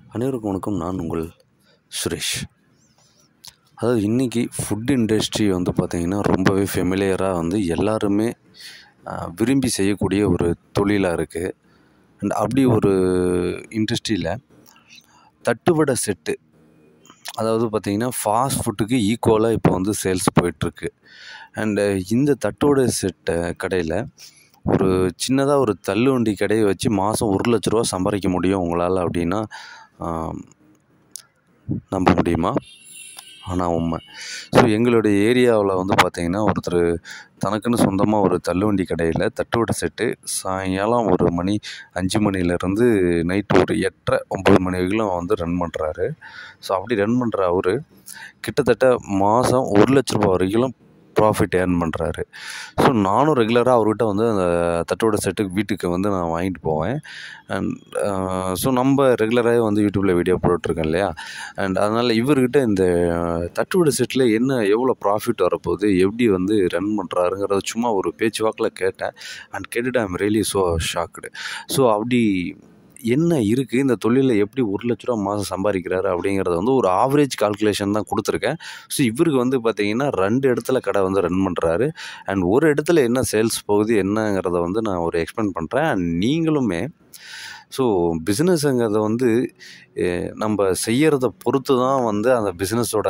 அனைவருக்கும் வணக்கம் நான் உங்கள் சுரேஷ் அதாவது இன்றைக்கி ஃபுட் இண்டஸ்ட்ரி வந்து பார்த்திங்கன்னா ரொம்பவே ஃபெமிலியராக வந்து எல்லாருமே ஆஹ், விரும்பி செய்யக்கூடிய ஒரு தொழிலாக இருக்குது அண்ட் அப்படி ஒரு இண்டஸ்ட்ரியில் தட்டுவடை செட்டு அதாவது பார்த்திங்கன்னா ஃபாஸ்ட் ஃபுட்டுக்கு ஈக்குவலாக இப்போ வந்து சேல்ஸ் போயிட்டுருக்கு அண்டு இந்த தட்டுவடை செட்டை கடையில் ஒரு சின்னதாக ஒரு தள்ளுவண்டி கடையை வச்சு மாதம் ஒரு லட்ச ரூபா சம்பாதிக்க முடியும் உங்களால் அப்படின்னா ஆம், நம்ப முடியுமா ஆனால் உண்மை ஸோ எங்களுடைய ஏரியாவில் வந்து பார்த்திங்கன்னா ஒருத்தர் தனக்குன்னு சொந்தமாக ஒரு தள்ளுவண்டி கடையில் தட்டுவடை செட்டு சாயங்காலம் ஒரு மணி அஞ்சு மணிலேருந்து நைட்டு ஒரு எட்டரை ஒம்பது மணி வரைக்கும் வந்து ரன் பண்ணுறாரு ஸோ அப்படி ரன் பண்ணுற அவர் கிட்டத்தட்ட மாதம் ஒரு லட்ச ரூபா வரைக்கும் ப்ராஃபிட் ஏர்ன் பண்ணுறாரு ஸோ நானும் ரெகுலராக அவர்கிட்ட வந்து அந்த தட்டோட செட்டுக்கு வீட்டுக்கு வந்து நான் வாங்கிட்டு போவேன் அண்ட் ஸோ நம்ம ரெகுலராகவே வந்து யூடியூப்பில் வீடியோ போட்டுருக்கேன் இல்லையா அண்ட் அதனால் இவர்கிட்ட இந்த தட்டுவடை செட்டில் என்ன எவ்வளோ ப்ராஃபிட் வரப்போகுது எப்படி வந்து ரன் பண்ணுறாருங்கிறத சும்மா ஒரு பேச்சு வாக்கில் கேட்டேன் அண்ட் கேட்டுட்டு I'm really so shocked so அப்படி என்ன இருக்குது இந்த தொழிலில் எப்படி ஒரு லட்ச ரூபா மாதம் சம்பாதிக்கிறாரு அப்படிங்கிறத வந்து ஒரு ஆவரேஜ் கால்குலேஷன் தான் கொடுத்துருக்கேன் ஸோ இவருக்கு வந்து பார்த்தீங்கன்னா ரெண்டு இடத்துல கடை வந்து ரன் பண்ணுறாரு அண்ட் ஒரு இடத்துல என்ன சேல்ஸ் போகுது என்னங்கிறத வந்து நான் ஒரு எக்ஸ்பிளைன் பண்ணுறேன் அண்ட் நீங்களுமே ஸோ பிஸ்னஸுங்கிறத வந்து அஹ், நம்ம செய்கிறத பொறுத்து தான் வந்து அந்த பிஸ்னஸோட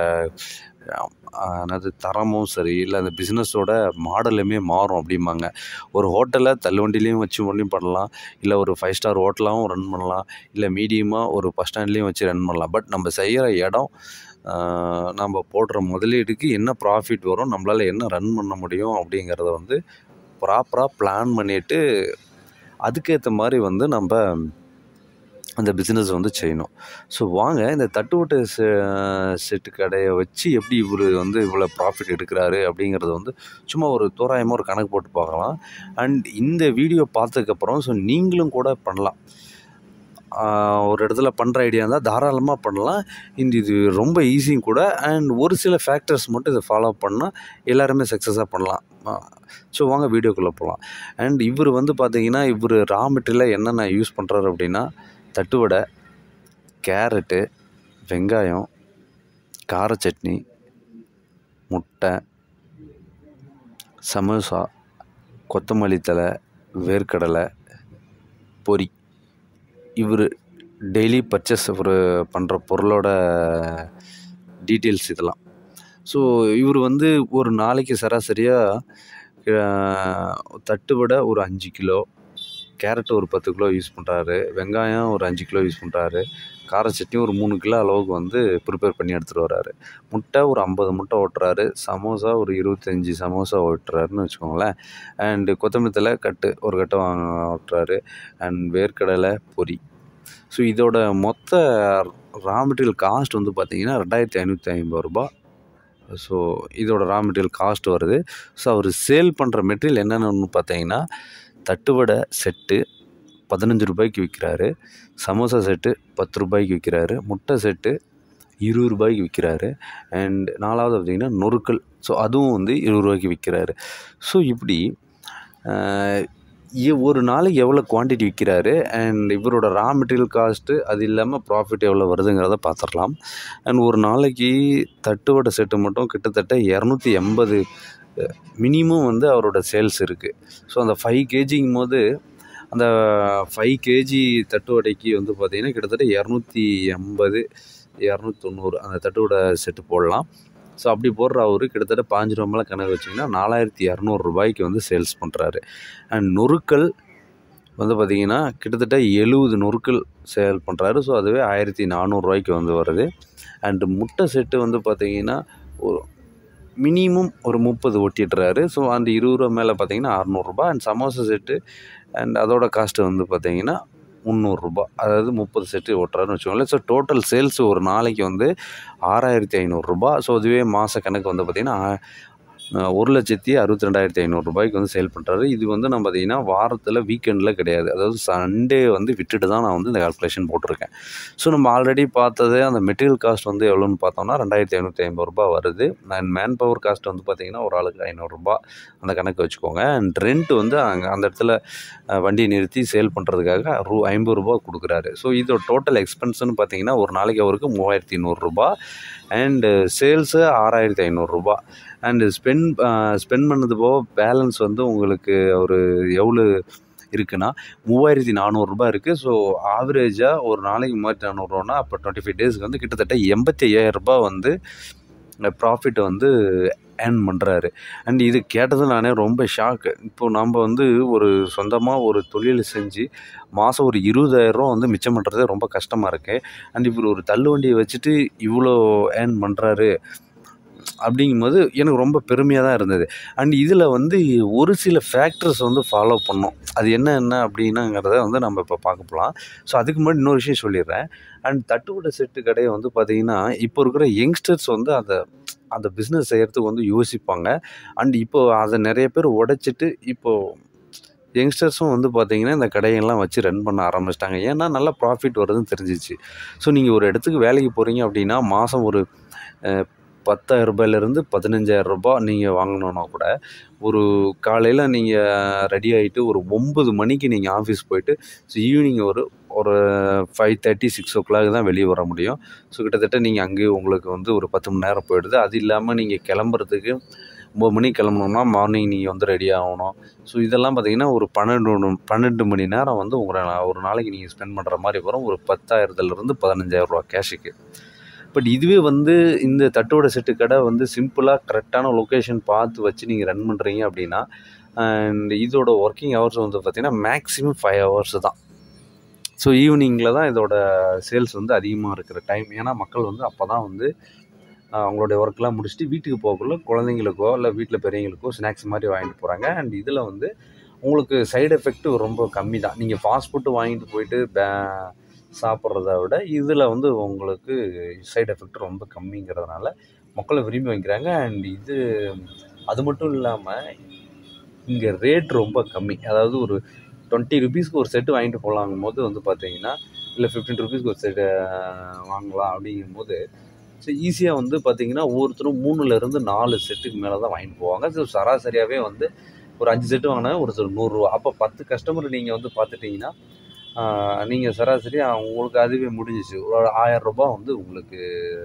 என்னது தரமும் சரி இல்லை அந்த பிஸ்னஸோட மாடலுமே மாறும் அப்படிம்பாங்க ஒரு ஹோட்டலை தள்ளுவண்டிலையும் வச்சு ஒன்றும் பண்ணலாம் இல்லை ஒரு ஃபைவ் ஸ்டார் ஹோட்டலாகவும் ரன் பண்ணலாம் இல்லை மீடியமாக ஒரு பஸ் ஸ்டாண்ட்லேயும் வச்சு ரன் பண்ணலாம் பட் நம்ம செய்கிற இடம் ஆஹ், நம்ம போடுற முதலீடுக்கு என்ன ப்ராஃபிட் வரும் நம்மளால் என்ன ரன் பண்ண முடியும் அப்படிங்கிறத வந்து ப்ராப்பராக பிளான் பண்ணிவிட்டு அதுக்கேற்ற மாதிரி வந்து நம்ம அந்த பிஸ்னஸ் வந்து செய்யணும் ஸோ வாங்க இந்த தட்டுவட்டை செ செட்டு கடையை வச்சு எப்படி இவர் வந்து இவ்வளோ ப்ராஃபிட் எடுக்கிறாரு அப்படிங்கிறத வந்து சும்மா ஒரு தோராயமாக ஒரு கணக்கு போட்டு பார்க்கலாம் அண்ட் இந்த வீடியோ பார்த்ததுக்கப்புறம் ஸோ நீங்களும் கூட பண்ணலாம் ஆஹ் ஒரு இடத்துல பண்ணுற ஐடியா இருந்தால் தாராளமாக பண்ணலாம் இந்த இது ரொம்ப ஈஸியும் கூட அண்ட் ஒரு சில ஃபேக்டர்ஸ் மட்டும் இதை ஃபாலோ பண்ணால் எல்லாருமே சக்ஸஸாக பண்ணலாம் ஸோ வாங்க வீடியோக்குள்ளே போகலாம் அண்ட் இவர் வந்து பார்த்தீங்கன்னா இவர் ரா மெட்டீரியலாக என்னென்ன யூஸ் பண்ணுறாரு அப்படின்னா தட்டுவடை கேரட்டு வெங்காயம் கார சட்னி முட்டை சமோசா கொத்தமல்லி தழை வேர்க்கடலை பொரி இவர் டெய்லி பர்ச்சேஸ் ஒரு பண்ணுற பொருளோட டீட்டெயில்ஸ் இதெல்லாம் ஸோ இவர் வந்து ஒரு நாளைக்கு சராசரியாக தட்டுவடை ஒரு அஞ்சு கிலோ கேரட் ஒரு பத்து கிலோ யூஸ் பண்ணுறாரு வெங்காயம் ஒரு அஞ்சு கிலோ யூஸ் பண்ணுறாரு கார சட்னி ஒரு மூணு கிலோ அளவுக்கு வந்து ப்ரிப்பேர் பண்ணி எடுத்துகிட்டு வராரு முட்டை ஒரு ஐம்பது முட்டை ஓட்டுறாரு சமோசா ஒரு இருபத்தஞ்சி சமோசா ஓட்டுறாருன்னு வச்சுக்கோங்களேன் அண்டு கொத்தமல்லி தழை கட்டு ஒரு கட்டை வாங்க ஓட்டுறாரு அண்ட் வேர்க்கடலை பொரி ஸோ இதோட மொத்த ரா மெட்டீரியல் காஸ்ட் வந்து பார்த்தீங்கன்னா ரெண்டாயிரத்தி ஐநூற்றி ஐம்பது ரூபா ஸோ இதோட ரா மெட்டீரியல் காஸ்ட் வருது ஸோ அவர் சேல் பண்ணுற மெட்டீரியல் என்னென்னு பார்த்தீங்கன்னா தட்டுவடை செட்டு பதினஞ்சு ரூபாய்க்கு விற்கிறாரு சமோசா செட்டு பத்து ரூபாய்க்கு விற்கிறாரு முட்டை செட்டு இருபது ரூபாய்க்கு விற்கிறாரு அண்ட் நாலாவது பார்த்திங்கன்னா நொறுக்கல் ஸோ அதுவும் வந்து இருபது ரூபாய்க்கு விற்கிறாரு ஸோ இப்படி ஆஹ், இ- ஒரு நாளைக்கு எவ்வளோ குவான்டிட்டி விற்கிறாரு அண்ட் இவரோட ரா மெட்டீரியல் காஸ்ட்டு அது இல்லாமல் ப்ராஃபிட் எவ்வளோ வருதுங்கிறத பார்த்துடலாம் அண்ட் ஒரு நாளைக்கு தட்டுவடை செட்டு மட்டும் கிட்டத்தட்ட இரநூத்தி எண்பது மினிமம் வந்து அவரோட சேல்ஸ் இருக்குது ஸோ அந்த ஃபைவ் கேஜிங்கும் போது அந்த ஃபைவ் கேஜி தட்டுவடைக்கு வந்து பார்த்திங்கன்னா கிட்டத்தட்ட இரநூத்தி எண்பது இரநூத்தி தொண்ணூறு அந்த தட்டுவடை செட்டு போடலாம் ஸோ அப்படி போடுற அவரு கிட்டத்தட்ட பாஞ்சு ரூபாய் கணக்கு வச்சிங்கன்னா நாலாயிரத்தி இரநூறு ரூபாய்க்கு வந்து சேல்ஸ் பண்ணுறாரு அண்ட் நொறுக்கல் வந்து பார்த்திங்கன்னா கிட்டத்தட்ட எழுபது நொறுக்கல் சேல் பண்ணுறாரு ஸோ அதுவே ஆயிரத்தி நானூறுரூவாய்க்கு வந்து வருது அண்டு முட்டை செட்டு வந்து பார்த்திங்கன்னா ஒரு மினிமம் ஒரு முப்பது ஒட்டிடுறாரு ஸோ அந்த இருபது ரூபா மேலே பார்த்தீங்கன்னா அறநூறுபா அண்ட் சமோசா செட்டு அண்ட் அதோட காஸ்ட்டு வந்து பார்த்தீங்கன்னா முந்நூறுரூபா அதாவது முப்பது செட்டு ஓட்டுறாருன்னு வச்சுக்கோங்களேன் ஸோ டோட்டல் சேல்ஸ் ஒரு நாளைக்கு வந்து ஆறாயிரத்தி ஐநூறுரூபா ஸோ இதுவே மாத கணக்கு வந்து பார்த்திங்கன்னா ஆ- ஒரு லட்சத்தி அறுபத்தி ரெண்டாயிரத்தி ஐநூறுரூபாய்க்கு வந்து சேல் பண்ணுறாரு இது வந்து நம்ம பார்த்தீங்கன்னா வாரத்தில் வீக்கெண்டில் கிடையாது அதாவது சண்டே வந்து விட்டுட்டு தான் நான் வந்து இந்த கால்குலேஷன் போட்டிருக்கேன் ஸோ நம்ம ஆல்ரெடி பார்த்தது அந்த மெட்டீரியல் காஸ்ட் வந்து எவ்வளோன்னு பார்த்தோம்னா ரெண்டாயிரத்தி ஐநூற்றி ஐம்பது ரூபா வருது அண்ட் மேன் பவர் காஸ்ட் வந்து பார்த்திங்கன்னா ஒரு ஆளுக்கு ஐநூறுரூபா அந்த கணக்கு வச்சுக்கோங்க அண்ட் ரெண்ட் வந்து அங்கே அந்த இடத்துல அஹ், வண்டியை நிறுத்தி சேல் பண்ணுறதுக்காக ரூ ஐம்பது ரூபா கொடுக்குறாரு ஸோ இதோட டோட்டல் எக்ஸ்பென்ஸ்னு பார்த்தீங்கன்னா ஒரு நாளைக்கு அவருக்கு மூவாயிரத்தி நூறுரூபா அண்டு சேல்ஸு ஆறாயிரத்தி ஐநூறுரூபா அண்டு ஸ்பெண்ட் ஸ்பெண்ட் பண்ணது போக பேலன்ஸ் வந்து உங்களுக்கு ஒரு எவ்வளோ இருக்குன்னா மூவாயிரத்தி நானூறுரூபா இருக்குது ஸோ ஆவரேஜாக ஒரு நாளைக்கு மூவாயிரத்தி நானூறுரூவானா அப்போ டுவெண்ட்டி ஃபைவ் டேஸ்க்கு வந்து கிட்டத்தட்ட எண்பத்தி ஐயாயிரரூபா வந்து ப்ராஃபிட் வந்து ஏர்ன் பண்ணுறாரு அண்ட் இது கேட்டது நானே ரொம்ப ஷாக்கு இப்போ நம்ம வந்து ஒரு சொந்தமாக ஒரு தொழில் செஞ்சு மாதம் ஒரு இருபதாயிரரூவா வந்து மிச்சம் பண்ணுறதே ரொம்ப கஷ்டமாக இருக்குது அண்ட் இவர் ஒரு தள்ளு வண்டியை வச்சுட்டு இவ்வளோ ஏர்ன் பண்ணுறாரு அப்படிங்கும்போது எனக்கு ரொம்ப பெருமையாக தான் இருந்தது அண்ட் இதில் வந்து ஒரு சில ஃபேக்டர்ஸ் வந்து ஃபாலோ பண்ணோம் அது என்ன என்ன அப்படின்னாங்கிறத வந்து நம்ம இப்போ பார்க்க போகலாம் ஸோ அதுக்கு முன்னாடி இன்னொரு விஷயம் சொல்லிடுறேன் அண்ட் தட்டுவடை செட்டு கடையை வந்து பார்த்திங்கன்னா இப்போ இருக்கிற யங்ஸ்டர்ஸ் வந்து அதை அந்த பிஸ்னஸ் செய்கிறதுக்கு வந்து யோசிப்பாங்க அண்ட் இப்போ அதை நிறைய பேர் உடைச்சிட்டு இப்போது யங்ஸ்டர்ஸும் வந்து பார்த்தீங்கன்னா இந்த கடையெல்லாம் வச்சு ரன் பண்ண ஆரம்பிச்சிட்டாங்க ஏன்னா நல்லா ப்ராஃபிட் வருதுன்னு தெரிஞ்சிச்சு ஸோ நீங்கள் ஒரு இடத்துக்கு வேலைக்கு போகிறீங்க அப்படின்னா மாதம் ஒரு அஹ், பத்தாயிரம் ரூபாயிலேருந்து பதினஞ்சாயிரம் ரூபாய் நீங்கள் வாங்கணுன்னா கூட ஒரு காலையில் நீங்கள் ரெடி ஆகிட்டு ஒரு ஒம்பது மணிக்கு நீங்கள் ஆஃபீஸ் போயிட்டு ஸோ ஈவினிங் ஒரு ஒரு five thirty six o'clock தான் வெளியே வர முடியும் ஸோ கிட்டத்தட்ட நீங்கள் அங்கேயே உங்களுக்கு வந்து ஒரு பத்து மணி நேரம் போயிடுது அது இல்லாமல் நீங்கள் கிளம்புறதுக்கு ஒம்பது மணிக்கு கிளம்பணும்னா மார்னிங் நீங்கள் வந்து ரெடி ஆகணும் ஸோ இதெல்லாம் பார்த்தீங்கன்னா ஒரு பன்னெண்டு மணி- பன்னெண்டு மணி நேரம் வந்து உங்களை ஒரு நாளைக்கு நீங்கள் ஸ்பெண்ட் பண்ணுற மாதிரி வரும் ஒரு பத்தாயிரத்துலேருந்து பதினஞ்சாயிரம் ரூபா கேஷுக்கு பட் இதுவே வந்து இந்த தட்டோட செட்டு கடை வந்து சிம்பிளாக கரெக்டான லொக்கேஷன் பார்த்து வச்சு நீங்கள் ரன் பண்ணுறீங்க அப்படின்னா அண்ட் இதோட ஒர்க்கிங் ஹவர்ஸ் வந்து பார்த்திங்கன்னா மேக்ஸிமம் ஃபைவ் ஹவர்ஸ் தான் ஸோ ஈவினிங்கில் தான் இதோட சேல்ஸ் வந்து அதிகமாக இருக்கிற டைம் ஏன்னா மக்கள் வந்து அப்போ தான் வந்து ஆஹ், அவங்களுடைய ஒர்க்லாம் முடிச்சுட்டு வீட்டுக்கு போகக்குள்ள குழந்தைங்களுக்கோ இல்லை வீட்டில் பெரியவங்களுக்கோ ஸ்நாக்ஸ் மாதிரி வாங்கிட்டு போகிறாங்க அண்ட் இதில் வந்து உங்களுக்கு சைடு எஃபெக்ட் ரொம்ப கம்மி தான் நீங்கள் ஃபாஸ்ட் ஃபுட்டு வாங்கிட்டு போயிட்டு பே சாப்பிட்றத விட இதில் வந்து உங்களுக்கு சைடு எஃபெக்ட் ரொம்ப கம்மிங்கிறதுனால மக்களை விரும்பி வாங்கிக்கிறாங்க அண்ட் இது அது மட்டும் இல்லாமல் இங்கே ரேட் ரொம்ப கம்மி அதாவது ஒரு டுவெண்ட்டி ருபீஸ்க்கு ஒரு செட்டு வாங்கிட்டு போகலாங்கும் போது வந்து பார்த்தீங்கன்னா இல்லை ஃபிஃப்டீன் ருபீஸ்க்கு ஒரு செட்டு வாங்கலாம் அப்படிங்கும்போது ஸோ ஈஸியாக வந்து பார்த்தீங்கன்னா ஒவ்வொருத்தரும் மூணுலேருந்து நாலு செட்டுக்கு மேலே தான் வாங்கிட்டு போவாங்க ஸோ சராசரியாகவே வந்து ஒரு அஞ்சு செட்டு வாங்கினா ஒருத்தர் நூறுரூவா அப்போ பத்து கஸ்டமர் நீங்கள் வந்து பார்த்துட்டிங்கன்னா நீங்கள் சராசரியாக உங்களுக்கு அதுவே முடிஞ்சிச்சு ஒரு ஆயிரம் ரூபாய் வந்து உங்களுக்கு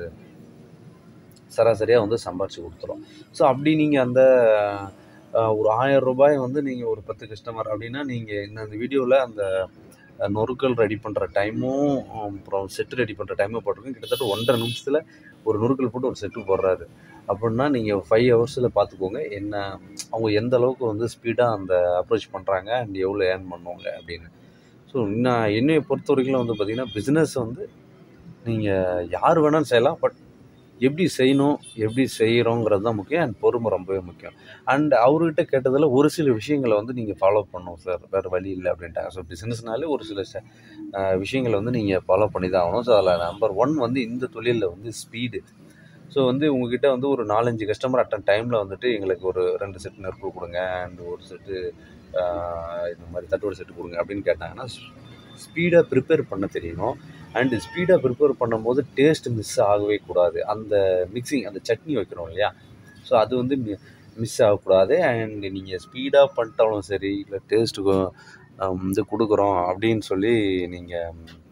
சராசரியாக வந்து சம்பாரிச்சு கொடுத்துரும் ஸோ அப்படி நீங்கள் அந்த ஆஹ், ஒரு ஆயிரம் ரூபாய் வந்து நீங்கள் ஒரு பத்து கஸ்டமர் அப்படின்னா நீங்கள் இந்த அந்த வீடியோவில் அந்த அஹ், நொறுக்கல் ரெடி பண்ணுற டைமும் அப்புறம் செட்டு ரெடி பண்ணுற டைமும் போட்டிருக்கோம் கிட்டத்தட்ட ஒன்றரை நிமிஷத்தில் ஒரு நொறுக்கல் போட்டு ஒரு செட்டு போடுறாரு அப்படின்னா நீங்கள் ஃபைவ் ஹவர்ஸில் பார்த்துக்கோங்க என்ன அவங்க எந்த அளவுக்கு வந்து ஸ்பீடாக அந்த அப்ரோச் பண்ணுறாங்க அண்ட் எவ்வளோ ஏர்ன் பண்ணுவாங்க அப்படின்னு ஸோ நான் என்னையை பொறுத்த வரைக்கும் வந்து பார்த்திங்கன்னா பிஸ்னஸ் வந்து நீங்கள் யார் வேணாலும் செய்யலாம் பட் எப்படி செய்யணும் எப்படி செய்கிறோங்கிறது தான் முக்கியம் அண்ட் பொறுமை ரொம்பவே முக்கியம் அண்ட் அவர்கிட்ட கேட்டதில் ஒரு சில விஷயங்களை வந்து நீங்கள் ஃபாலோ பண்ணணும் சார் வேறு வழி இல்லை அப்படின்ட்டாங்க ஸோ பிஸ்னஸ்னாலே ஒரு சில ச- அஹ் விஷயங்களை வந்து நீங்கள் ஃபாலோ பண்ணி தான் ஆகணும் ஸோ அதில் நம்பர் ஒன் வந்து இந்த தொழிலில் வந்து ஸ்பீடு ஸோ வந்து உங்ககிட்ட வந்து ஒரு நாலஞ்சு கஸ்டமர் அட்டன் டைமில் வந்துட்டு எங்களுக்கு ஒரு ரெண்டு செட் நெருப்பு கொடுங்க அண்ட் ஒரு செட்டு இந்த மாதிரி தட்டோட செட்டு கொடுங்க அப்படின்னு கேட்டாங்கன்னா ஸ்பீடாக ப்ரிப்பேர் பண்ண தெரியணும் அண்டு ஸ்பீடாக ப்ரிப்பேர் பண்ணும்போது டேஸ்ட் மிஸ் ஆகவே கூடாது அந்த மிக்சிங் அந்த சட்னி வைக்கிறோம் இல்லையா ஸோ அது வந்து மிஸ் ஆகக்கூடாது அண்ட் நீங்கள் ஸ்பீடாக பண்ணிட்டாலும் சரி இல்லை டேஸ்ட்டுக்கு வந்து கொடுக்குறோம் அப்படின்னு சொல்லி நீங்கள்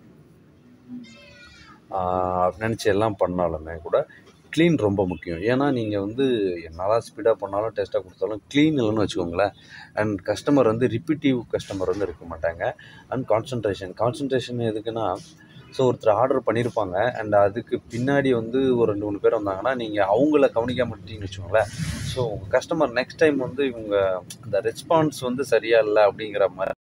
நினச்சி எல்லாம் பண்ணாலுமே கூட க்ளீன் ரொம்ப முக்கியம் ஏன்னா நீங்கள் வந்து என்னதான் ஸ்பீடாக பண்ணாலும் டேஸ்ட்டாக கொடுத்தாலும் க்ளீன் இல்லைன்னு வச்சுக்கோங்களேன் அண்ட் கஸ்டமர் வந்து ரிப்பீட்டிவ் கஸ்டமர் வந்து இருக்க மாட்டாங்க அண்ட் கான்சன்ட்ரேஷன் கான்சன்ட்ரேஷன் எதுக்குன்னா ஸோ ஒருத்தர் ஆர்டர் பண்ணியிருப்பாங்க அண்ட் அதுக்கு பின்னாடி வந்து ஒரு ரெண்டு மூணு பேர் வந்தாங்கன்னா நீங்கள் அவங்கள கவனிக்காம விட்டீங்கன்னு வச்சுக்கோங்களேன் ஸோ உங்கள் கஸ்டமர் நெக்ஸ்ட் டைம் வந்து இவங்க அந்த ரெஸ்பான்ஸ் வந்து சரியா இல்லை அப்படிங்கிற மாதிரி